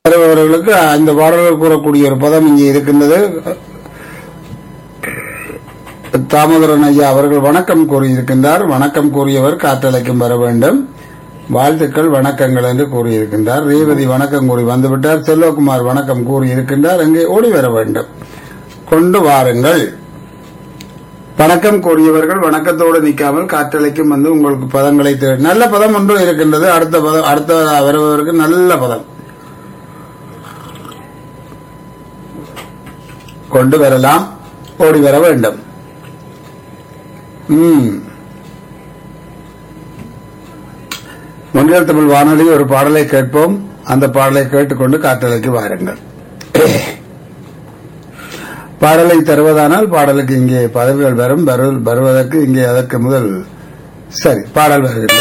வருபவர்களுக்கு இந்த பாடல்கள் கூறக்கூடிய ஒரு பதம் இங்கே இருக்கின்றது தாமோதரன் ஐயா அவர்கள் வணக்கம் கூறியிருக்கின்றார் வணக்கம் கூறியவர் காற்றலைக்கும் வர வேண்டும் வாழ்த்துக்கள் வணக்கங்கள் என்று கூறியிருக்கின்றார் ரேவதி வணக்கம் கூறி வந்துவிட்டார் செல்வகுமார் வணக்கம் கூறியிருக்கின்றார் அங்கே ஓடி வர வேண்டும் கொண்டு வாருங்கள் வணக்கம் கூறியவர்கள் வணக்கத்தோடு நிற்காமல் காற்றலைக்கும் வந்து உங்களுக்கு பதங்களை தேடி நல்ல பதம் ஒன்றும் இருக்கின்றது அடுத்த பதம் அடுத்த வருபவருக்கு நல்ல பதம் கொண்டு வரலாம் ஓடி வர வேண்டும் ம் மொழியல் தமிழ் வானொலி ஒரு பாடலை கேட்போம் அந்த பாடலை கேட்டுக்கொண்டு காற்றலைக்கு வாருங்கள் பாடலை தருவதானால் பாடலுக்கு இங்கே பதவிகள் வரும் வரு- வருவதற்கு இங்கே அதற்கு முதல் சரி பாடல் வருகிறது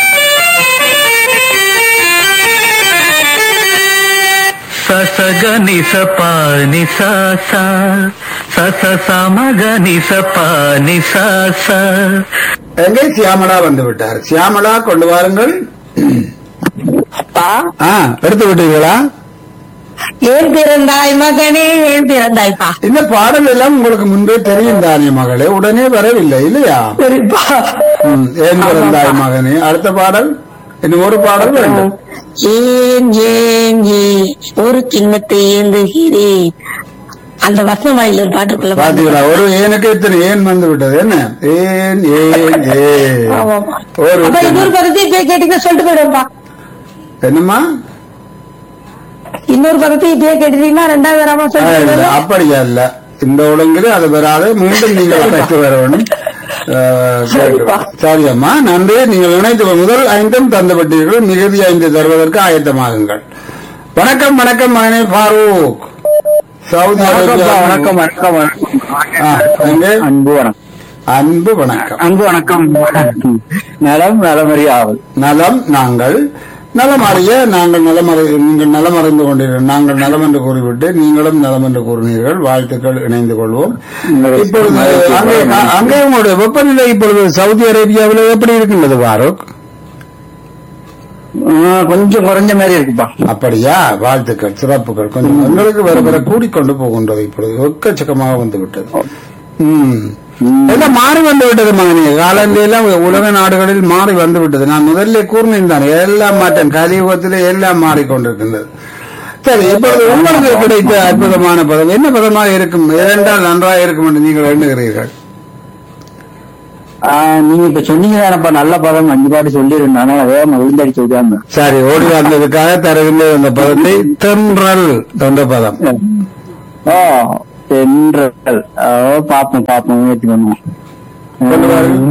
ససగని సపాని సాస సస సమగని సపాని సాస எங்கே சியாமலா வந்து விட்டார் சியாமலா கொண்டு வாருங்கள் அப்பா ஆ எடுத்து விட்டீர்களா ஏன் பிறந்தாய் மகனே ஏன் பிறந்தாய்ப்பா இந்த பாடல் எல்லாம் உங்களுக்கு முன்பே தெரியும் தானே மகளே உடனே வரவில்லை இல்லையா சரிப்பா ம், ஏன் பிறந்தாய் மகனே அடுத்த பாடல் இன்னும் ஒரு பாடல் வேண்டும் ஏன் ஏன் ஏன் ஒரு கிண்ணத்தை ஏந்துகிறேன் அந்த வசனமாயில் ஒரு பாட்டுக்குள்ள பாட்டு. பாத்தீங்களா ஒரு ஏனுக்கு இத்தனை ஏன் வந்து விட்டது என்ன ஏன் ஏன் ஏன் ஆமாப்பா. ஒரு அப்ப இன்னொரு பதத்தை இப்பயே கேட்டீங்க சொல்லிட்டு போயிடும்ப்பா என்னம்மா இன்னொரு பதத்தை இப்பயே கேட்டீங்கன்னா ரெண்டாவது வராம ஆ, சொல்லிட்டு இல்ல, போயிடும். அப்படியா இல்ல இந்த ஒழுங்கில் அது வராது மீண்டும் நீங்கள் கற்று வர வேணும் ஆ, சரிப்பா. சரி அம்மா நன்றி நீங்கள் இணைத்து முதல் ஐந்தும் தந்துவிட்டீர்கள் மிகுதி ஐந்து தருவதற்கு ஆயத்தமாகுங்கள் வணக்கம் வணக்கம் மகனே ஃபாரூக் சவுதி அரேபியா வணக்கம் வணக்கம் வணக்கம் ஆ, எங்கே? அன்பு வணக்கம் அன்பு வணக்கம் அன்பு வணக்கம் நலம் நலமறியாவல் நலம் நாங்கள் நலமறிய நாங்கள் நலமறை நீங்கள் நலமறைந்து கொண்டீர்கள் நாங்கள் நலம் என்று கூறிவிட்டு நீங்களும் நலம் என்று கூறினீர்கள் வாழ்த்துக்கள் இணைந்து கொள்வோம் இப்பொழுது அங்கே அங்கே உங்களுடைய வெப்பநிலை இப்பொழுது சவுதி அரேபியாவில் எப்படி இருக்கின்றது பாரூக் கொஞ்சம் குறைஞ்ச மாதிரி இருக்குப்பா அப்படியா வாழ்த்துக்கள் சிறப்புகள் கொஞ்சம் எங்களுக்கு வர வர கூடிக்கொண்டு போகின்றது இப்பொழுது எக்கச்சக்கமாக வந்து விட்டது ம். எல்லாம் மாறி வந்து விட்டது மகனே காலநிலையெல்லாம் உலக நாடுகளில் மாறி வந்து விட்டது நான் முதல்ல கூறினேன் தான் எல்லாம் மாற்றம் கலியுகத்திலே எல்லாம் மாறிக்கொண்டிருக்கின்றது சரி இப்பொழுது உங்களுக்கு கிடைத்த அற்புதமான பதம் என்ன பதமாக இருக்கும் இரண்டால் நன்றாக இருக்கும் என்று நீங்கள் எண்ணுகிறீர்கள் ஆஹ் நீங்க இப்ப சொன்னீங்க தானப்பா நல்ல பதம் அஞ்சு பாட்டு சொல்லிருந்தேன் அதனால வேகமா விழுந்தடிச்சு விட்டாங்க சரி ஓடி வந்ததுக்காக தருகின்ற இந்த பதத்தை தென்றல் என்ற பதம் ஓ தென்றல் ஓ பாப்போம் பாப்போம் முயற்சி பண்ணுவோம் கொண்டு வாருங்கள்.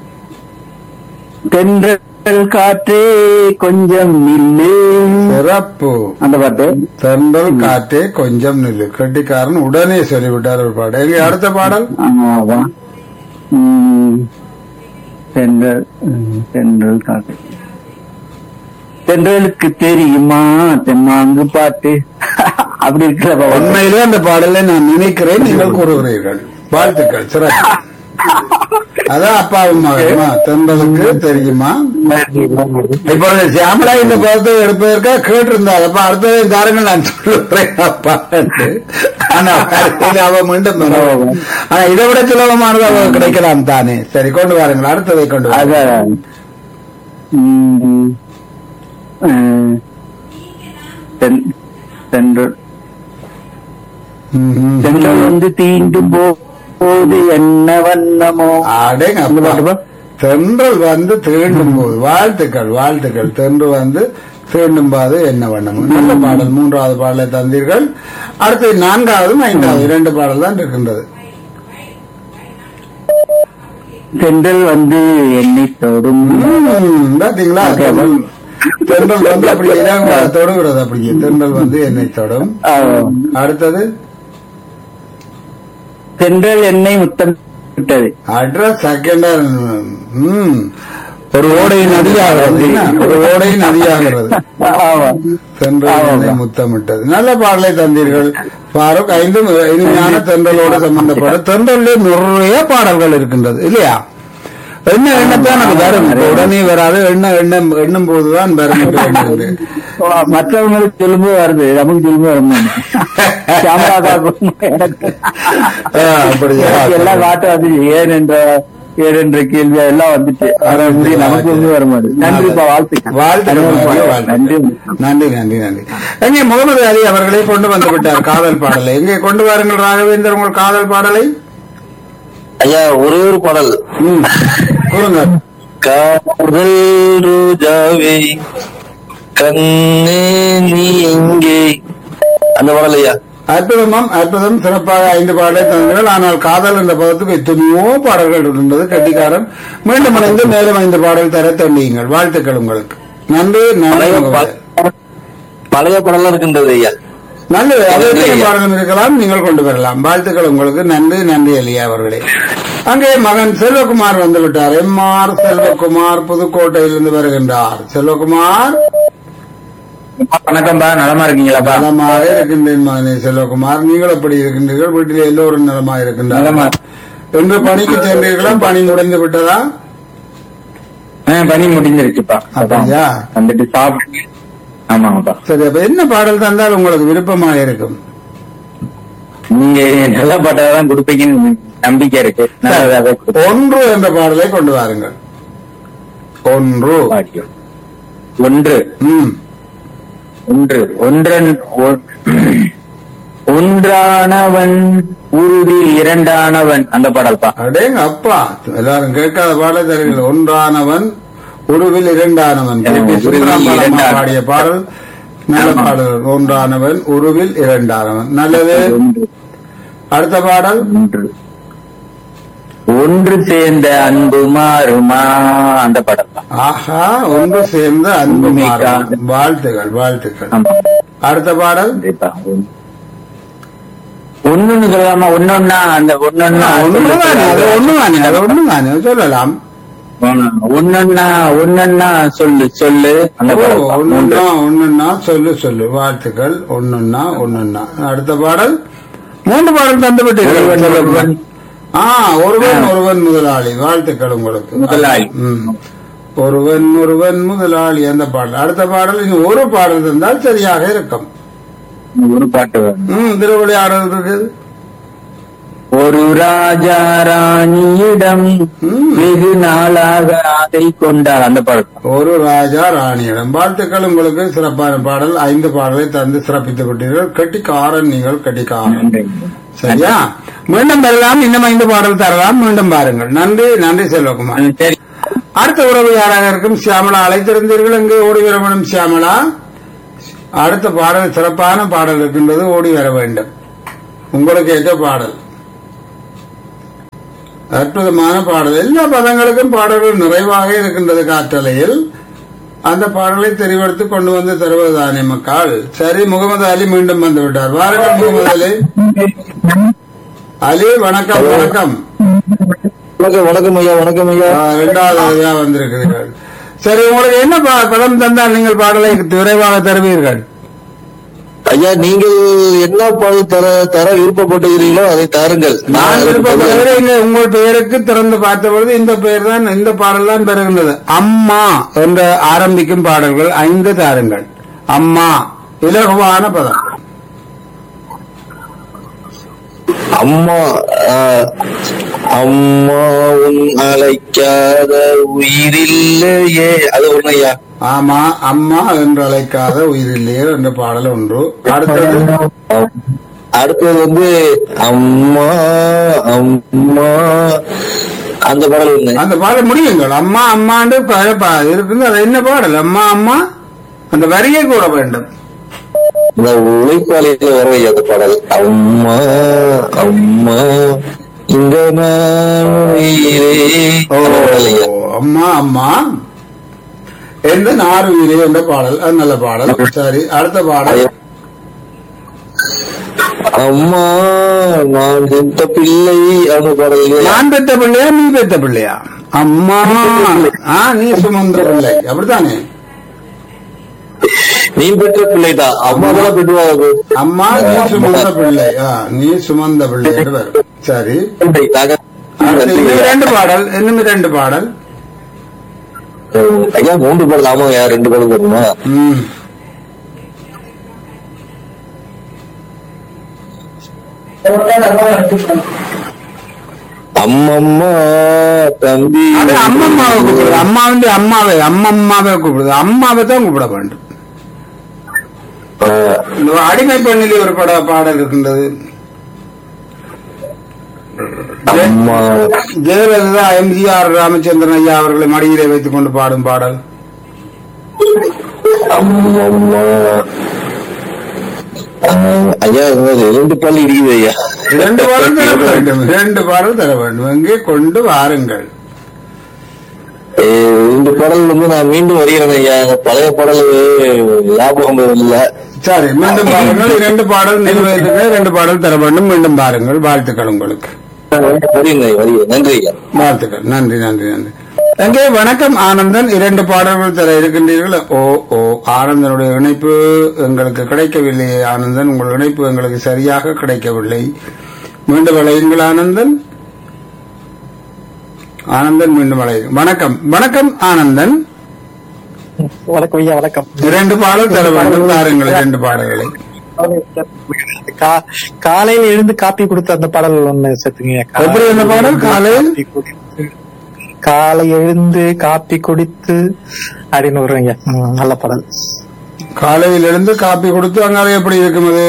தென்றல் காற்றே கொஞ்சம் நில்லு சிறப்பு அந்த பாட்டு தென்றல் காற்றே கொஞ்சம் நில்லு கட்டிக்காரன் உடனே சொல்லிவிட்டார் ஒரு பாடல் எங்க அடுத்த பாடல் ஆமாவா ம். தென்றல் ம், தென்றல் காற்று தென்றலுக்கு தெரியுமா தெம்மாங்கு பாட்டு அப்படி இருக்கிற உண்மையிலே அந்த பாடலை நான் நினைக்கிறேன் நீங்கள் கூறுகிறீர்கள் வாழ்த்துக்கள் சிறப்பு அதான் அப்பாவும் மகனுமா தென்றலுக்கு தெரியுமா இப்பொழுது சியாமலா இந்த பதத்தை எடுப்பதற்காக கேட்டிருந்தார் அப்ப அடுத்ததை தாருங்கள் நான் சொல்லுறேன் அப்பா என்று. ஆனா கடைசியில் அவ மீண்டும் வருவாள். ஆனா இதை விட சுலபமானது அவ கிடைக்கலாம் தானே சரி கொண்டு வாருங்கள் அடுத்ததை கொண்டு வாருங்கள் அதான் ம், ம், தென்- தென்றல் ம்ஹும். தென்றல் வந்து தீண்டும் போது என்ன வண்ணமோ அடேங்க இந்த பாட்டு அப்பா. பா. தென்றல் வந்து தீண்டும் போது வாழ்த்துக்கள் வாழ்த்துக்கள் தென்று வந்து தீண்டும் போது என்ன வண்ணம் நல்ல பாடல் மூன்றாவது பாடலை தந்தீர்கள் அடுத்து நான்காவதும் ஐந்தாவது இரண்டு பாடல் தான் இருக்கின்றது தென்றல் வந்து என்னை தொடும் ம், பாத்தீங்களா தென்றல் தென்றல் வந்து அப்படி இளங்க தொடுகிறது அப்படியே தென்றல் வந்து என்னை தொடும் ஆ, அடுத்தது தென்றல் என்னை முத்தம் விட்டது அட்ரஸ் செகண்டா ம் ஒரு ஓடை நதியாகிறது என்ன? ஒரு ஓடை நதியாகிறது ஆமா தென்றல் என்னை முத்தமிட்டது நல்ல பாடலை தந்தீர்கள் பாருக் ஐந்தும் இனிமையான தென்றலோடு சம்பந்தப்பட்ட தென்றலில் நிறைய பாடல்கள் இருக்கின்றது இல்லையா எண்ணெய் எண்ணத்தான் அது வரும் இப்ப உடனே வராது எண்ணெய் எண்ணெய் எண்ணும் போதுதான் வரும் என்று எண்ணுது. மற்றவங்களுக்கு சொல்லும்போது வருது நமக்கு சொல்லும்போது வரும் கேமரா காக்கும் எனக்கு ஆ, அப்படியா எனக்கு எல்லாம் காட்டு வந்து ஏன் என்ற ஏன் என்ற கேள்வி எல்லாம் வந்துச்சு அதை முடி நமக்கு வந்து வர மாட்டேங்குது நன்றிப்பா வாழ்த்துக்கள் வாழ்த்துக்கள், நன்றி வாழ்த்துக்கள். நன்றி நன்றி நன்றி எங்கே முகமது அலி அவர்களே கொண்டு வந்து விட்டார் காதல் பாடலை எங்கே கொண்டு வாருங்கள் ராகவேந்தர் உங்கள் காதல் பாடலை ஐயா ஒரே ஒரு பாடல் ம், கூறுங்க காதல் ரோஜாவே கண்ணே நீ எங்கே அந்த பாடல் ஐயா அற்புதமாம் அற்புதம் சிறப்பாக ஐந்து பாடலை தந்தீர்கள் ஆனால் காதல் என்ற பதத்துக்கு எத்தனையோ பாடல்கள் இருந்தது கட்டிக்காரன் மீண்டும் இணைந்து மேலும் ஐந்து பாடல் தர தண்டியுங்கள் வாழ்த்துக்கள் உங்களுக்கு நன்றி நன்றி பழைய முகமது. பா- பழைய பாடலாம் இருக்கின்றது ஐயா நல்லது அதே பாடலும் இருக்கலாம் நீங்கள் கொண்டு வரலாம் வாழ்த்துக்கள் உங்களுக்கு நன்றி நன்றி அலியா அவர்களே அங்கே மகன் செல்வகுமார் வந்து விட்டார் எம் ஆர் செல்வகுமார் புதுக்கோட்டையிலிருந்து வருகின்றார் செல்வகுமார் வணக்கம்பா நலமா இருக்கீங்களாப்பா நலமாக இருக்கின்றேன் மகனே செல்வகுமார் நீங்கள் எப்படி இருக்கின்றீர்கள் வீட்டில் எல்லோரும் நலமாக நலமா. இருக்கின்றார் இன்று பணிக்கு சென்றீர்களா பணி முடிந்து விட்டதா ஆ, பணி முடிஞ்சிருச்சுப்பா அப்படியா? வந்துட்டு சாப்பிட்டு ஆமாங்கப்பா சரி அப்ப என்ன பாடல் தந்தால் உங்களுக்கு விருப்பமாக இருக்கும் நீங்க நல்ல பாட்டாதான் கொடுப்பீங்கன்னு நம்பிக்கை இருக்கு நல்லதாவே கொடுப்பேன். ஒன்று என்ற பாடலை கொண்டு வாருங்கள் ஒன்று பாடியோ. ஒன்று ம் ஒன்று ஒன்றன் ஒ- ஒன்றானவன் உருவில் இரண்டானவன் அந்த பாடல்பா அடேங்க அப்பா எல்லாரும் கேட்காத பாடல் தெரியுங்கள் ஒன்றானவன் உருவில் இரண்டானவன் கே பி. சுந்தராம்பாள் அம்மா இரண்டானவன். பாடிய பாடல் நல்ல ஆமா. பாடல் ஒன்றானவன் உருவில் இரண்டானவன் நல்லது ஒன்று அடுத்த பாடல் ஒன்று ஒன்று சேர்ந்த அன்பு மாறுமா அந்த பாடல் தான் ஆஹா ஒன்று சேர்ந்த அன்பு உண்மைக்கா? மாறும். வாழ்த்துகள் வாழ்த்துக்கள் ஆமா அடுத்த பாடல் கண்டிப்பா ஒண்ணுன்னு சொல்லாம ஒன்னொன்னா அந்த ஒன்னொன்னா ஒண்ணுதானே அது ஒண்ணுதானே அது ஒண்ணுதானே சொல்லலாம் ஒன்னொன்னா ஒன்னொன்னா சொல்லு சொல்லு அந்த ஓ, பாடல் தான். ஒண்ணுன்னா ஒண்ணுன்னா சொல்லு சொல்லு வாழ்த்துக்கள் ஒண்ணுன்னா ஒண்ணுன்னா அடுத்த பாடல் மூன்று பாடல் தந்து விட்டீர்கள் ஒருவன் ஒருவன். ஆ ஒருவன் ஒருவன் முதலாளி வாழ்த்துக்கள் உங்களுக்கு முதலாளி. ம். ஒருவன் ஒருவன் முதலாளி அந்த பாடல் அடுத்த பாடல் இன்னும் ஒரு பாடல் தந்தால் சரியாக இருக்கும் ஒரு பாட்டு வேணும். ம் திருவிளையாடல் இருக்குது ஒரு ராஜா ராணியிடம் ம். வெகு நாளாக ஆசை கொண்டார் அந்த பாடல் தான். ஒரு ராஜா ராணியிடம் வாழ்த்துக்கள் உங்களுக்கு சிறப்பான பாடல் ஐந்து பாடலை தந்து சிறப்பித்து விட்டீர்கள் கட்டிக்காரன் நீங்கள் கட்டிக்காரன் நன்றி. சரியா மீண்டும் பெறலாம் இன்னும் ஐந்து பாடல் தரலாம் மீண்டும் பாருங்கள் நன்றி நன்றி செல்வகுமார் ம், சரி அடுத்த உறவு யாராக இருக்கும் சியாமலா அழைத்திருந்தீர்கள் இங்கு ஓடி வர வேண்டும் சியாமலா அடுத்த பாடல் சிறப்பான பாடல் இருக்கின்றது ஓடி வர வேண்டும் உங்களுக்கு ஏற்ற பாடல் அற்புதமான பாடல் எல்லா பதங்களுக்கும் பாடல்கள் நிறைவாக இருக்கின்றது காற்றலையில் அந்த பாடலை தெரிவெடுத்து கொண்டு வந்து தருவதுதானே மக்கள் சரி முகமது அலி மீண்டும் வந்து விட்டார் வாருங்கள் முகமது அலி அலி வணக்கம் வணக்கம் வணக்கம் வணக்கம் ஐயா வணக்கம் ஐயா ஆ, இரண்டாவது தடவையா வந்திருக்கிறீர்கள் சரி உங்களுக்கு என்ன பா- பதம் தந்தால் நீங்கள் பாடலை விரைவாக தருவீர்கள் ஐயா நீங்கள் என்ன பாடல் தர தர விருப்பப்பட்டுகிறீர்களோ அதை தாருங்கள் நான் விருப்பப்படுகிறேன் இங்க உங்கள் பெயருக்கு திறந்து பார்த்த பொழுது இந்த பெயர் தான் இந்த பாடல் தான் பெறுகின்றது அம்மா என்று ஆரம்பிக்கும் பாடல்கள் ஐந்து தாருங்கள் அம்மா இலகுவான பதம் அம்மா ஆ, அம்மா உன் அழைக்காத உயிரில்லையே அது ஒண்ணு ஐயா ஆமா அம்மா என்று அழைக்காத உயிரில்லையே என்ற பாடல் ஒன்று அடுத்தது அடுத்தது வந்து அம்மா அம்மா அந்த பாடல் ஒண்ணு அந்த பாடல் முடியுங்கள் அம்மா அம்மாண்டு ப- ப- இருக்குது அது என்ன பாடல் அம்மா அம்மா அந்த வரியை கூட வேண்டும் இந்த உழைப்பாளியில வர ஐயா அந்த பாடல் அம்மா அம்மா இந்த நான் உயிரே ஓ அந்த பாடல் ஐயா அம்மா அம்மா எந்த நாறுவீரே என்ற பாடல் அது நல்ல பாடல் சரி அடுத்த பாடல் அம்மா நான் பெத்த பிள்ளை அந்த பாடல் இல்லையா? நான் பெத்த பிள்ளையா நீ பெத்த பிள்ளையா அம்மா ஆ நீ சுமந்த பிள்ளை அப்படித்தானே நீ பெற்ற பிள்ளைதான் அம்மா தான் பெற்றுவாங்க அம்மா நீ சுமந்த பிள்ளை ஆ நீ சுமந்த பிள்ளை என்று வரும் சரி அடுத்து இன்னும் ரெண்டு பாடல் இன்னும் ரெண்டு பாடல் ஐயா மூன்று பாடல் ஆமாங்க ஐயா ரெண்டு பாடல் வருமா ம் அம்மம்மா தம்பி அது அம்மம்மாவை கூப்பிடுது அம்மா வந்து அம்மாவை அம்மம்மாவை கூப்பிடுது அம்மாவை தான் கூப்பிட வேண்டும் ஆ, இந்த அடிமை பெண்ணிலே ஒரு பட பாடல் இருக்கின்றது அம்மா ஜெயலலிதா எம்ஜிஆர் ராமச்சந்திரன் ஐயா அவர்களை மடியிலே வைத்துக் கொண்டு பாடும் பாடல் அம்மம்மா ஆ, ஐயா இது ரெண்டு பாடல் இருக்குது ஐயா இரண்டு பாடல் தர வேண்டும் இரண்டு பாடல் தர வேண்டும் எங்கே கொண்டு வாருங்கள் ஏ, ரெண்டு பாடல் வந்து நான் மீண்டும் வருகிறேன் ஐயா இந்த பழைய பாடல் ஞாபகம் இல்ல சரி மீண்டும் பாருங்கள் இரண்டு பாடல் நிறைவேற்றுங்க இரண்டு பாடல் தர வேண்டும் மீண்டும் பாருங்கள் வாழ்த்துக்கள் உங்களுக்கு வருகிறேன் ஐயா, வருகிறேன் நன்றி ஐயா வாழ்த்துக்கள் நன்றி நன்றி நன்றி எங்கே வணக்கம் ஆனந்தன் இரண்டு பாடல்கள் தர இருக்கின்றீர்கள் ஓ ஓ ஆனந்தனுடைய இணைப்பு எங்களுக்கு கிடைக்கவில்லையே ஆனந்தன் உங்கள் இணைப்பு எங்களுக்கு சரியாக கிடைக்கவில்லை மீண்டும் அழையுங்கள் ஆனந்தன் ஆனந்தன் மீண்டும் அழையுங்கள் வணக்கம் வணக்கம் ஆனந்தன் வணக்கம் ஐயா வணக்கம் இரண்டு பாடல் தர வேண்டும் தாருங்கள் இரண்டு பாடல்களை கா- காலையில எழுந்து காப்பி கொடுத்த அந்த பாடல் ஒண்ணு சேர்த்துங்க எப்படி அந்த பாடல் காலையில் காப்பி குடித்து காலை எழுந்து காப்பி குடித்து அப்படின்னு வருவீங்க ம், நல்ல பாடல் காலையில் இருந்து காப்பி கொடுத்து அங்காலே எப்படி இருக்கும் அது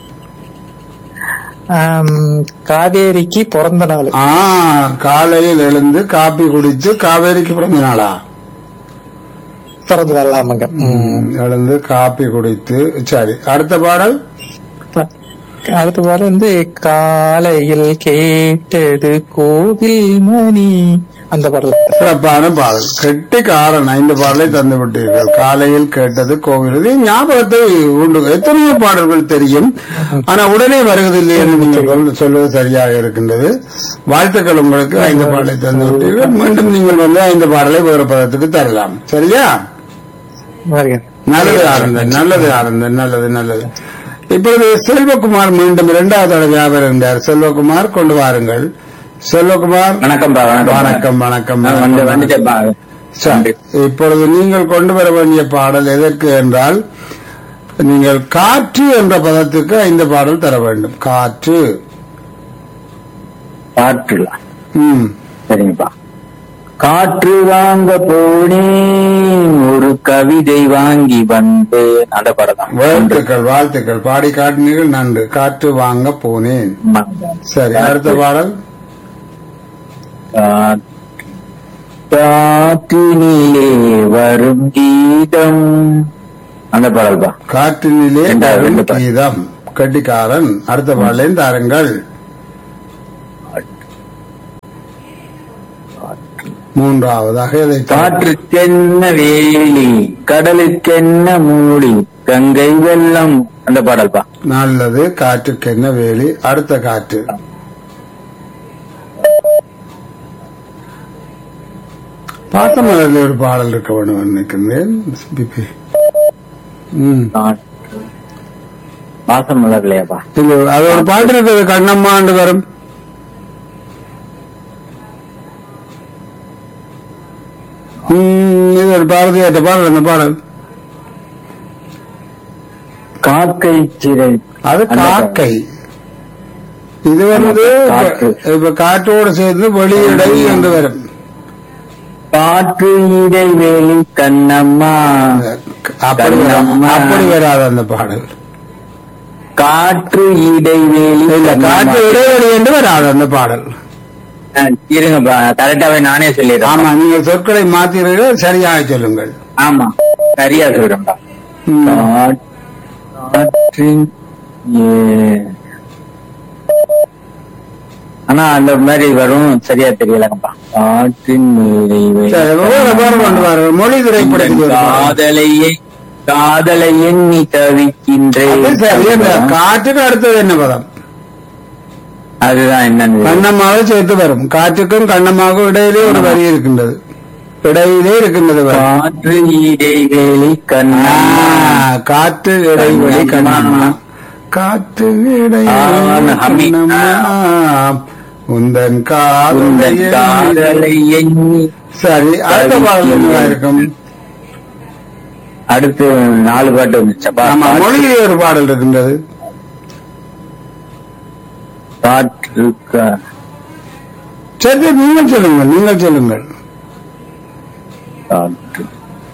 ஆம், காவேரிக்கு பிறந்த நாள் ஆ காலையில் எழுந்து காப்பி குடித்து காவேரிக்கு பிறந்த நாளா பிறந்த நாள் ஆமாங்க ம். ம், எழுந்து காப்பி குடித்து சரி அடுத்த பாடல் அடுத்த பாடல் வந்து காலையில் கேட்டது கோவில் மணி அந்த பாடல் சிறப்பான பாடல் கெட்டி காரணம் இந்த பாடலை தந்து விட்டீர்கள் காலையில் கேட்டது கோவில் இது ஞாபகத்தை உண்டு எத்தனையோ பாடல்கள் தெரியும் ஆனா உடனே வருவதில்லை என்று நீங்கள் சொல்- சொல்வது சரியாக இருக்கின்றது வாழ்த்துக்கள் உங்களுக்கு ஐந்து பாடலை தந்து விட்டீர்கள் மீண்டும் நீங்கள் வந்து ஐந்து பாடலை வேறு பதத்துக்கு தரலாம் சரியா வருகிறேன் நல்லது ஆனந்தன் நல்லது ஆனந்தன் நல்லது நல்லது இப்பொழுது செல்வகுமார் மீண்டும் இரண்டாவது தடவையாக வருகின்றார் செல்வகுமார் கொண்டு வாருங்கள் செல்வகுமார் வணக்கம் பா வணக்கம் வணக்கம் வணக்கம் நான் வந்து வந்துட்டேன் பா சரி. இப்பொழுது நீங்கள் கொண்டு வர வேண்டிய பாடல் எதற்கு என்றால் நீங்கள் காற்று என்ற பதத்துக்கு ஐந்து பாடல் தர வேண்டும் காற்று காற்று ம் சரிங்கப்பா காற்று வாங்க போனேன் ஒரு கவிதை வாங்கி வந்து அந்த படம் தான் வாழ்த்துக்கள் வாழ்த்துக்கள் பாடி காட்டினீர்கள் நன்று காற்று வாங்க போனேன் சரி அடுத்த பாடல் காற்றினிலே வரும் கீதம் அந்த பாடல் பா காற்றினிலே இரண்டாவது வரும் பாடல். கீதம் கட்டிக்காரன் அடுத்த பாடலையும் தாருங்கள் மூன்றாவதாக இதை தா- காற்றுக்கென்ன வேலி கடலுக்கென்ன மூடி கங்கை வெள்ளம் அந்த பாடல் பா நல்லது காற்றுக்கு என்ன வேலி அடுத்த காற்று பாத்தமலர்ல ஒரு பாடல் இருக்க வேண்டும் நினைக்கின்றேன் பிபி. ம். காற்று மாசம் மலர்லையாப்பா இது அது ஒரு பாட்டு இருக்குது கண்ணம்மாண்டு வரும் ம், இது ஒரு பாரதியாட்ட பாடல் அந்த பாடல் காக்கை சிறை அது அந்த காக்கை இது வந்து காற்று. இப்ப காற்றோடு சேர்ந்து வெளியிடை என்று வரும் காற்று இடைவேளி கண்ணம்மா அப்படி வராது. கண்ணம்மா. அப்படி வராது அந்த பாடல் காற்று இடைவேளி இல்ல கண்ணம்மா. காற்று இடைவெளி என்று வராது அந்த பாடல் ஆ, இருங்கப்பா கரெக்டாவே நானே சொல்லிடுறேன் ஆமா நீங்கள் சொற்களை மாத்தீர்கள் சரியாக சொல்லுங்கள் ஆமா சரியா சொல்றேன்ப்பா ம். காற்- காற்றின் ஏ- ஆனா அந்த மாதிரி வரும் சரியா தெரியலங்கப்பா காற்றின் இடைவேளி சரி, வேற வேற கொண்டு வர மொழி திரைப்படத்தில் ஒரு பாடல். காதலையை காதலை எண்ணி தவிக்கின்றேன் அது சரி, இந்த காற்றுக்கு அடுத்தது என்ன பதம் அதுதான் என்னன்னு கண்ணம்மாவை சேர்த்து வரும் காற்றுக்கும் கண்ணம்மாவுக்கும் இடையிலே ஒரு வரி இருக்கின்றது இடையிலே இருக்கின்றது வரி. காற்று இடைவேளி ஆ, கண்ணா காற்று இடைவெளி கண்ணம்மா காற்று ஆ, இடைவெளி ஹம்மி. கண்ணம்மா உந்தன் உந்தன் காதலை காதலை எண்ணி சரி அடுத்த பாடல் என்னவா இருக்கும் அடுத்து நாலு பாட்டு வந்துச்சப்பா ஆமா மொழியிலே ஒரு பாடல் இருக்கின்றது பாட்டு இருக்கா? சரி நீங்கள் சொல்லுங்கள் நீங்கள் சொல்லுங்கள் பாட்டு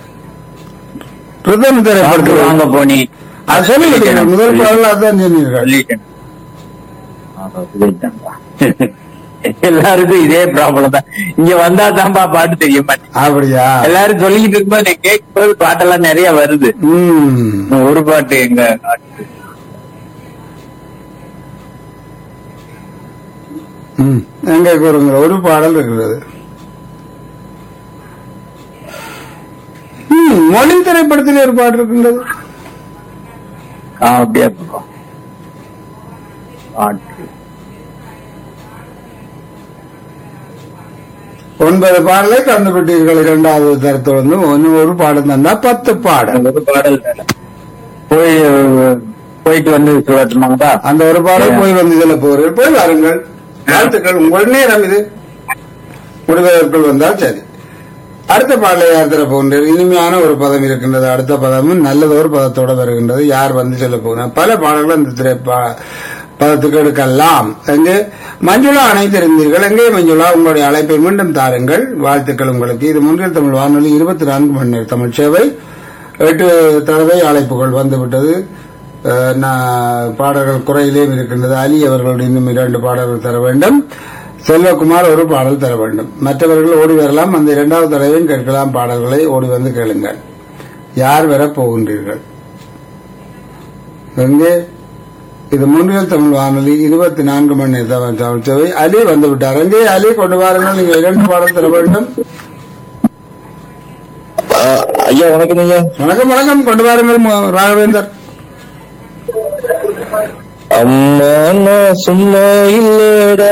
பிரதம பாட்டு திரைப்படத்தில் வாங்க போனி அது சொல்லிவிட்டீங்க முதல் பாடல் அதான் சொன்னீர்கள் சொல்லிட்டேன் ஆமா, சொல்லிட்டேன்ப்பா. எல்லாருக்கும் இதே ப்ராப்ளம் தான் இங்க வந்தா தான்ப்பா பாட்டு தெரிய மாட்டேங்குது அப்படியா எல்லாரும் சொல்லிக்கிட்டு இருக்கும்போது எனக்கு கேட்கும்போது பாட்டெல்லாம் நிறைய வருது ம் இன்னும் ஒரு பாட்டு எங்க நாட்டு ம் எங்க கூறுங்கள் ஒரு பாடல் இருக்கிறது ம், மொழி திரைப்படத்தில் ஒரு பாடல் இருக்கின்றது ஆ, அப்படியே போ. பாட்டு ஒன்பது பாடலை கண்டுபிட்டீர்கள் இரண்டாவது தரத்தில் வந்து ஒன்னு ஒரு பாடம் தந்தா பத்து பாடல் ஒரு பாடல் வேற. போய் போயிட்டு வந்து சொல்லட்டுமாங்கப்பா அந்த ஒரு பாடல் போய் வந்து இதுல போறீர்கள் போய் வாருங்கள் வாழ்த்துக்கள் உங்கள் நேரம் இது முடிவதற்குள் வந்தால் சரி அடுத்த பாடலை யார் தர போகின்றது இனிமையான ஒரு பதம் இருக்கின்றது அடுத்த பதமும் நல்லது ஒரு பதத்தோட வருகின்றது யார் வந்து சொல்ல போகிறார் பல பாடல்கள் அந்த திரை பா- பதத்துக்கு எடுக்கலாம் எங்கே மஞ்சுளா அணைத்திருந்தீர்கள் எங்கே மஞ்சுளா உங்களுடைய அழைப்பை மீண்டும் தாருங்கள் வாழ்த்துக்கள் உங்களுக்கு இது முன்னில் தமிழ் வானொலி இருபத்தி நான்கு மணி நேர தமிழ் சேவை எட்டு தடவை அழைப்புகள் வந்துவிட்டது அஹ், நான் பாடல்கள் குறையிலேயும் இருக்கின்றது அலி அவர்களுடைய இன்னும் இரண்டு பாடல்கள் தர வேண்டும் செல்வகுமார் ஒரு பாடல் தர வேண்டும் மற்றவர்கள் ஓடி வரலாம் அந்த இரண்டாவது தடவையும் கேட்கலாம் பாடல்களை ஓடி வந்து கேளுங்கள் யார் வர போகின்றீர்கள் எங்கே இது முன்னில் தமிழ் வானொலி இருபத்தி நான்கு மணி நேர தமிழ் தமிழ் சேவை அலி வந்து விட்டார் எங்கே அலி கொண்டு வாருங்கள் நீங்கள் இரண்டு பாடல் தர வேண்டும் ஆ, ஐயா வணக்கம் ஐயா வணக்கம் வணக்கம் கொண்டு வாருங்கள் மு- ராகவேந்தர் அம்மா நான் சும்மா இல்லடா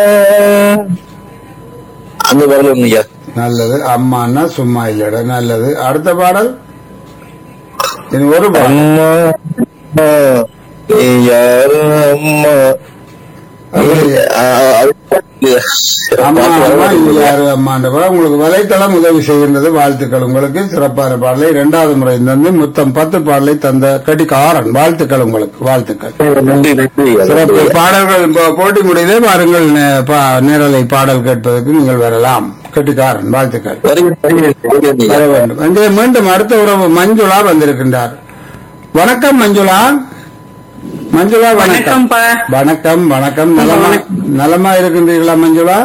அந்த பாடல் ஒண்ணு ஐயா நல்லது அம்மான்னா சும்மா இல்லடா நல்லது அடுத்த பாடல் இது ஒரு பாடல் அம்மா அம்மா, நீ யாரு அம்மா ஆ, அது அம்மா பாட்டு அம்மா வர இது மாட்டேங்குது. யாரு அம்மான்ற பாடல் உங்களுக்கு வலைத்தளம் உதவி செய்கின்றது வாழ்த்துக்கள் உங்களுக்கு சிறப்பான பாடலை இரண்டாவது முறை தந்து மொத்தம் பத்து பாடலை தந்த கட்டிக்காரன் வாழ்த்துக்கள் உங்களுக்கு வாழ்த்துக்கள் நன்றி நன்றி ஐயா, நன்றி சிறப்பு ஐயா. பாடல்கள் இப்போ போட்டி முடியலே பாருங்கள் நே- பா- நேரலை பாடல் கேட்பதற்கு நீங்கள் வரலாம் கட்டிக்காரன் வாழ்த்துக்கள் வருகிறேன், வருகிறேன், வருகிறேன் ஐயா. வர வேண்டும் இங்கே மீண்டும் அடுத்த உறவு மஞ்சுளா வந்திருக்கின்றார் வணக்கம் மஞ்சுளா மஞ்சுளா வணக்கம் வணக்கம்ப்பா. வணக்கம் வணக்கம் நலமா நலமா இருக்கின்றீர்களா மஞ்சுளா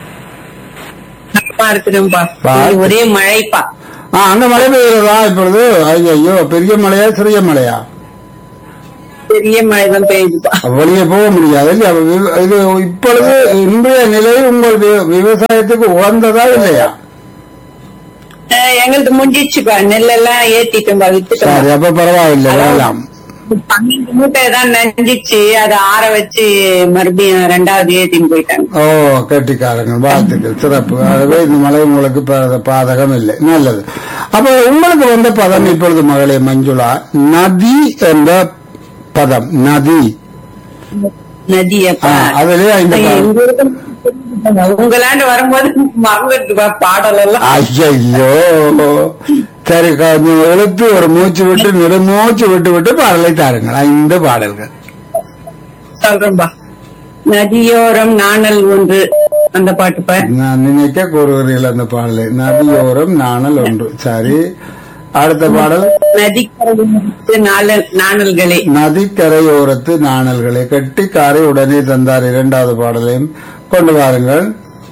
நல்லா இருக்குதுப்பா பா. இங்க ஒரே மழைப்பா ஆ அங்க மழை பெய்கிறதா இப்பொழுது ஐயோ பெரிய மழையா சிறிய மழையா பெரிய மழை தான் பெய்யுதுப்பா வெளியே போக முடியாது இல்லையா வி- இது இப்பொழுது இன்றைய நிலை உங்கள் வி- விவசாயத்துக்கு உகந்ததா இல்லையா அஹ், எங்களுக்கு முடிஞ்சிச்சுப்பா நெல்லெல்லாம் ஏத்திட்டோம்பா வித்துட்டோம் சரி அப்ப பரவாயில்லை வரலாம் பன்னெண்டு மூட்டை தான் நஞ்சிச்சு அதை ஆற வச்சு மறுபடியும் ரெண்டாவது ஏத்தின்னு போயிட்டாங்க ஓ கெட்டிக்காரங்க வாழ்த்துக்கள் சிறப்பு ஆகவே இந்த மழை உங்களுக்கு பா- பாதகம் இல்லை நல்லது அப்ப உங்களுக்கு வந்த பதம் இப்பொழுது மகளே மஞ்சுளா நதி என்ற பதம் நதி நதியப்பா ஆ, அதுலயே ஐந்து ஐயோ, பாடல். இங்க இருக்கு. உங்களாண்டு வரும்போது மறந்துட்டுப்பா பாடல் எல்லாம் ஐயோ சரி கொஞ்சம் எழுத்து ஒரு மூச்சு விட்டு நெடுமூச்சு விட்டு விட்டு பாடலை தாருங்கள் ஐந்து பாடல்கள் சொல்றேன்பா நதியோரம் நாணல் ஒன்று அந்த பாட்டுப்பா நான் நினைக்க கூறுகிறீர்கள் அந்த பாடலை நதியோரம் நாணல் ஒன்று சரி அடுத்த பாடல் நதிக்கரை நாளல் நாணல்களே நதிக்கரையோரத்து நாணல்களை கெட்டிக்காரை உடனே தந்தார் இரண்டாவது பாடலையும் கொண்டு வாருங்கள்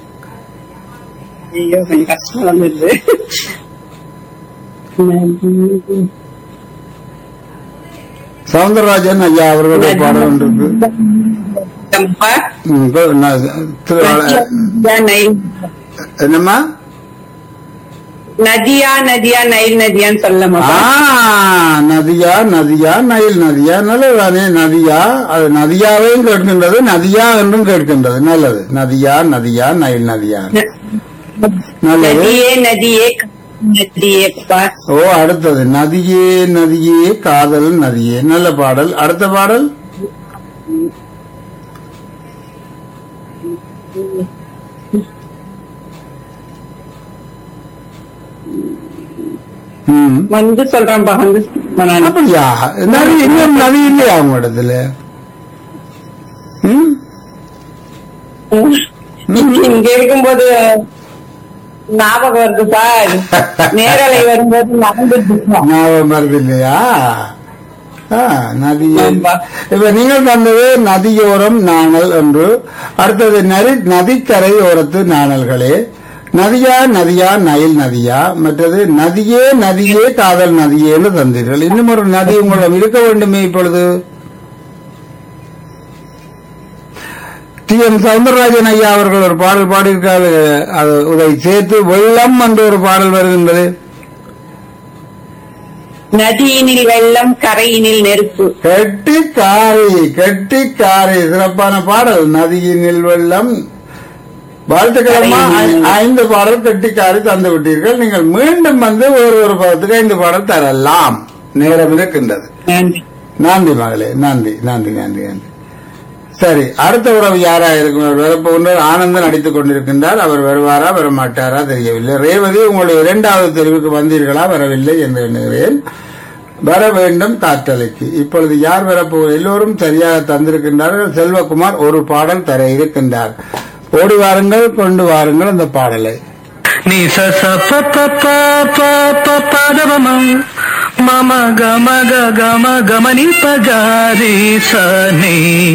ஐயோ கொஞ்சம் கஷ்டம் வந்துருது சவுந்தரராஜன் ஐயா அவர்களுடைய பாடல் ஒன்று இருக்கு அப்பா, ம், இப்ப நான் திரு- நதியா நைல் என்னம்மா நதியா நதியா நைல் நதியான்னு ஆ சொல்லமா நதியா நதியா நைல் நதியா நல்லதுதானே நதியா அது நதியாவையும் கேட்கின்றது நதியா என்றும் கேட்கின்றது நல்லது நதியா நதியா நைல் நதியா நல்லது நதியே நதியே நதியேப்பா ஓ அடுத்தது நதியே நதியே காதல் நதியே நல்ல பாடல் அடுத்த பாடல் ம். வந்து சொல்றேன்ப்பா வந்து நான் அப்படியா நதி இன்னும் நதி இல்லையா அவங்க இடத்துல ம்? இங்க இருக்கும்போது ஞாபகம் வருது சார் நேரலை வரும்போது நடந்துட்டு ஞாபகம் வருது இல்லையா ஆ, நதியே ஆமா. இப்ப நீங்கள் தந்தது நதியோரம் நாணல் என்று அடுத்தது நரி நதிக்கரை ஓரத்து நாணல்களே நதியா நதியா நயில் நதியா மற்றது நதியே நதியே காதல் நதியேன்னு தந்தீர்கள் இன்னும் ஒரு நதி உங்களிடம் இருக்க வேண்டுமே இப்பொழுது டி எம் சவுந்தரராஜன் ஐயா அவர்கள் ஒரு பாடல் பாடியிருக்காரு அது அதை சேர்த்து வெள்ளம் என்று ஒரு பாடல் வருகின்றது நதியினில் வெள்ளம் கரையினில் நெருப்பு கெட்டிக்காரி கெட்டிக்காரி சிறப்பான பாடல் நதியினில் வெள்ளம் வாழ்த்துக்கிழமா ஐந்து பாடல் கெட்டிக்காரி தந்து விட்டீர்கள் நீங்கள் மீண்டும் வந்து ஒரு ஒரு பதத்துக்கு ஐந்து பாடல் தரலாம் நேரம் இருக்கின்றது நன்றி நன்றி மகளே நன்றி நன்றி நன்றி நன்றி சரி அடுத்த உறவு யாரா இருக்கும் வரப்போகின்றார் ஆனந்தன் நடித்துக் கொண்டிருக்கின்றார் அவர் வருவாரா வர மாட்டாரா தெரியவில்லை ரேவதி உங்களுடைய இரண்டாவது தெரிவுக்கு வந்தீர்களா வரவில்லை என்று எண்ணுகிறேன் வர வேண்டும் காற்றலைக்கு இப்பொழுது யார் வரப்போ எல்லோரும் சரியாக தந்திருக்கின்றார்கள் செல்வகுமார் ஒரு பாடல் தர இருக்கின்றார் ஓடி வாருங்கள் கொண்டு வாருங்கள் அந்த பாடலை ni sa sa pa pa pa pa pa pa da ba ma ma ma ga ma ga ga ma ga ma ni pa ga re sa ni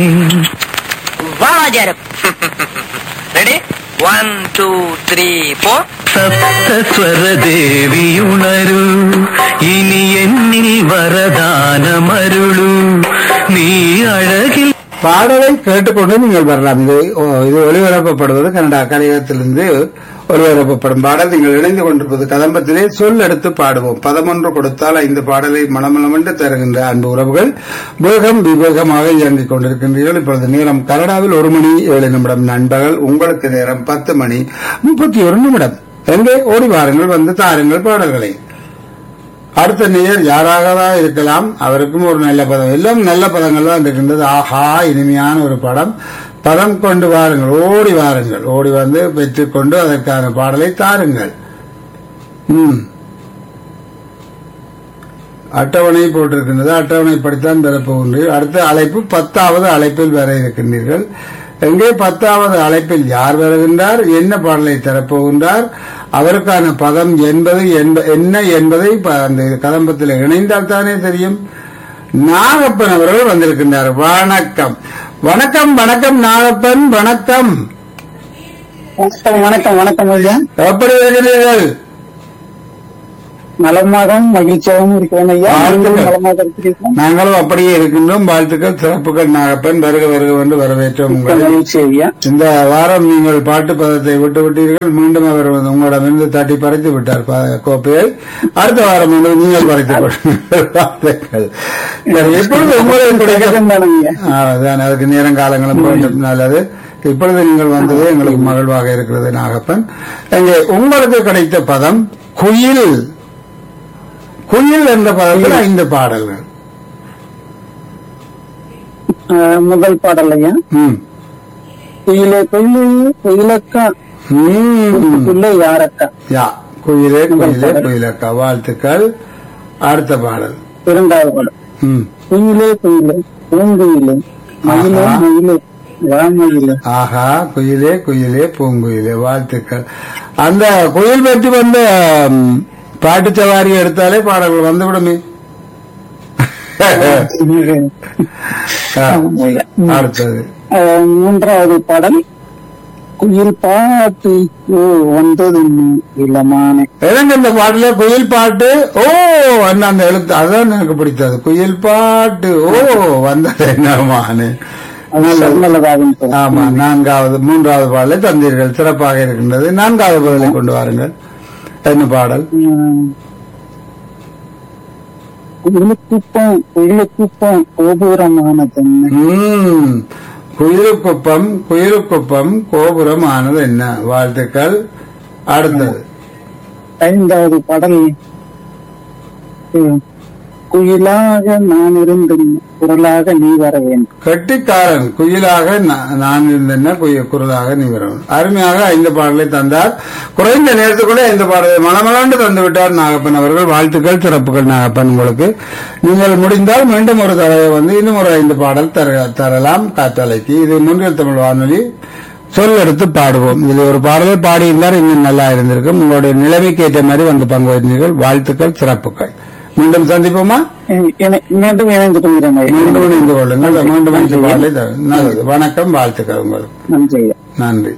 வாஜாரம் ready one two three four സപ്തസ്വര ദേവിയുണരു ഇനി എന്നിൽ വരദാനമരുളു നീ അഴകിൽ பாடலை கேட்டுக்கொண்டு நீங்கள் வரலாம் இது ஓ, இது ஒளிபரப்பப்படுவது கனடா கலையகத்திலிருந்து ஒளிபரப்பப்படும் பாடல் நீங்கள் இணைந்து கொண்டிருப்பது கதம்பத்திலே சொல் எடுத்து பாடுவோம் பதமொன்று கொடுத்தால் ஐந்து பாடலை மனமளமென்று தருகின்ற அன்பு உறவுகள் வேகம் விவேகமாக இயங்கிக் கொண்டிருக்கின்றீர்கள் இப்பொழுது நேரம் கனடாவில் ஒரு மணி ஏழு நிமிடம் நண்பகல் உங்களுக்கு நேரம் பத்து மணி முப்பத்தி ஒரு நிமிடம் எங்கே ஓடி வாருங்கள் வந்து தாருங்கள் பாடல்களை அடுத்த நேயர் யாராகதான் இருக்கலாம் அவருக்கும் ஒரு நல்ல பதம் எல்லாம் நல்ல பதங்கள் தான் இருக்கின்றது ஆஹா இனிமையான ஒரு படம் பதம் கொண்டு வாருங்கள் ஓடி வாருங்கள் ஓடி வந்து பெற்றுக்கொண்டு அதற்கான பாடலை தாருங்கள் ம் அட்டவணை போட்டிருக்கின்றது அட்டவணை படித்தான் பெறப்போகின்றீர்கள் அடுத்த அழைப்பு பத்தாவது அழைப்பில் வர இருக்கின்றீர்கள் எங்கே பத்தாவது அழைப்பில் யார் வருகின்றார் என்ன பாடலை தரப்போகின்றார் அவருக்கான பதம் என்பது என்ப- என்ன என்பதை ப- அந்த கதம்பத்தில் இணைந்தால் தானே தெரியும் நாகப்பன் அவர்கள் வந்திருக்கின்றார் வணக்கம் வணக்கம் வணக்கம் நாகப்பன் வணக்கம் வணக்கம் வணக்கம் வணக்கம் ஐயா எப்படி இருக்கிறீர்கள் நலமாகவும் மகிழ்ச்சியாகவும் இருக்கிறேன் ஐயா வாழ்த்துக்கள். நீங்களும் நலமாக இருக்கிறீர்களா நாங்களும் அப்படியே இருக்கின்றோம் வாழ்த்துக்கள் சிறப்புகள் நாகப்பன் வருக வருக என்று வரவேற்றோம் மிக்க உங்களை மகிழ்ச்சி ஐயா இந்த வாரம் நீங்கள் பாட்டு பதத்தை விட்டு விட்டீர்கள் மீண்டும் அவர் வந்து உங்களிடமிருந்து தட்டி பறித்து விட்டார் ப- கோப்பையை அடுத்த வாரம் வந்து நீங்கள் பறித்துக் கொள்ளுங்கள் வாழ்த்துக்கள். சரி, எப்பொழுது உங்களை கிடைக்க தானே ஐயா ஆ, அதான் அதுக்கு நேரம் காலங்களும் வேண்டும் நல்லது இப்பொழுது நீங்கள் வந்தது எங்களுக்கு மகிழ்வாக இருக்கிறது நாகப்பன் இங்கே உங்களுக்கு கிடைத்த பதம் குயில் குயில் என்ற பதத்தில் ஐந்து பாடல்கள் அஹ், முதல் பாடல் ஐயா ம். குயிலே குயிலே குயிலக்கா ம். குயிலே யாரக்கா யா குயிலே குயிலே குயிலக்கா வாழ்த்துக்கள் அடுத்த பாடல் இரண்டாவது பாடல் ம். குயிலே குயிலே பூங்குயிலே மயிலே ஆஹா. மயிலே ராமயிலே ஆஹா குயிலே குயிலே பூங்குயிலே வாழ்த்துக்கள் அந்த குயில் பற்றி வந்த ம், பாட்டு சவாரி எடுத்தாலே பாடல்கள் வந்துவிடுமே ஆ, அடுத்தது அஹ், மூன்றாவது பாடல் குயில் பாட்டு ஓ வந்தது இளமானே எனக்கு இந்த பாட்டுல குயில் பாட்டு ஓ அந்த அந்த எழுத்து அதான் எனக்கு பிடித்தது குயில் பாட்டு ஓ வந்தது என்னமானு நல்லதாகும் சார் ஆமா நான்காவது மூன்றாவது பாடலை தந்தீர்கள் சிறப்பாக இருக்கின்றது நான்காவது பதிலை கொண்டு வாருங்கள் என்ன பாடல் குயிலுக்குப்பம் குயிலுக்குப்பம் கோபுரமானதென்ன ம், குயிலுக்குப்பம் குயிலுக்குப்பம் கோபுரம் ஆனது என்ன வாழ்த்துக்கள் அடுத்தது ஐந்தாவது பாடல் ம், குயிலாக நான் இருந்தும் குரலாக நீ வர வேண்டும் கெட்டிக்காரன் குயிலாக நா- நான் இருந்தேன்னா குய- குரலாக நீ வரணும் அருமையாக ஐந்து பாடலை தந்தார் குறைந்த நேரத்துக்குள்ளே ஐந்து பாடலை மலமலாண்டு தந்து விட்டார் நாகப்பன் அவர்கள் வாழ்த்துக்கள் சிறப்புகள் நாகப்பன் உங்களுக்கு நீங்கள் முடிந்தால் மீண்டும் ஒரு தடவை வந்து இன்னும் ஒரு ஐந்து பாடல் தர- தரலாம் காத்தாலைக்கு இது முன்னில் தமிழ் வானொலி சொல் எடுத்து பாடுவோம் இதில் ஒரு பாடலை பாடியிருந்தால் இன்னும் நல்லா இருந்திருக்கும் உங்களுடைய நிலைமைக்கு ஏற்ற மாதிரி வந்து பங்கு பெற்றீர்கள் வாழ்த்துக்கள் சிறப்புகள் மீண்டும் சந்திப்போமா இணை- மீண்டும் இணைந்து கொள்கிறேன் ஐயா. மீண்டும் இணைந்து கொள்ளுங்கள் மீண்டும் ஐந்து பாடலை தர- நல்லது வணக்கம் வாழ்த்துக்கள் உங்களுக்கு நன்றி ஐயா. நன்றி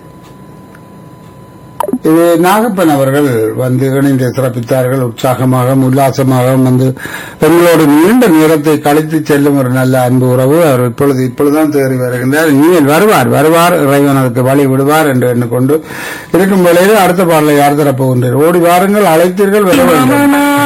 இது நாகப்பன் அவர்கள் வந்து இணைந்து சிறப்பித்தார்கள் உற்சாகமாக உல்லாசமாக வந்து பெண்களோடு நீண்ட நேரத்தை கழித்து செல்லும் ஒரு நல்ல அன்பு உறவு அவர் இப்பொழுது இப்பொழுதுதான் தேறி வருகின்றார் நீங்கள் வருவார் வருவார் இறைவன் அதுக்கு வழி விடுவார் என்று எண்ணிக்கொண்டு இருக்கும் வேளையில் அடுத்த பாடலை யார் தரப்போகின்றீர் ஓடி வாருங்கள் அழைத்தீர்கள் வர வேண்டும்